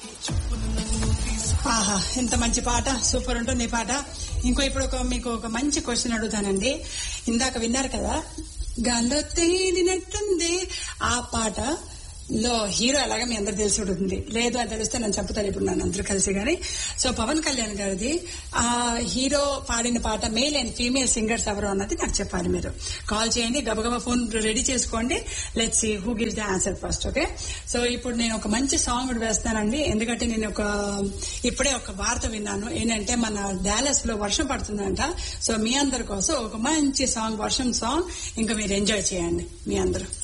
ఆహా ఎంత మంచి పాట సూపర్ ఉంటుంది ఈ పాట ఇంకో ఇప్పుడు ఒక మీకు ఒక మంచి క్వశ్చన్ అడుగుతానండి ఇందాక విన్నారు కదా గాల్లో తేలినట్టుంది ఆ పాట లో హీరో ఎలాగా మీ అందరు తెలిసి ఉంటుంది లేదు అని తెలిస్తే నేను చెప్తాను ఇప్పుడు నన్ను అందరూ కలిసి గాని సో పవన్ కళ్యాణ్ గారిది ఆ హీరో పాడిన పాట మేల్ అండ్ ఫీమేల్ సింగర్స్ ఎవరు అన్నది నాకు చెప్పాలి మీరు కాల్ చేయండి గబగబా ఫోన్ రెడీ చేసుకోండి let see who gives the answer first okay so ఇప్పుడు నేను ఒక మంచి సాంగ్ కూడా వేస్తానండి ఎందుకంటే నేను ఒక ఇప్పుడే ఒక వార్త విన్నాను ఏంటంటే మన డాలస్ లో వర్షం పడుతుందంట సో మీ అందరి కోసం ఒక మంచి సాంగ్ వర్షం సాంగ్ ఇంకా మీరు ఎంజాయ్ చేయండి మీ అందరూ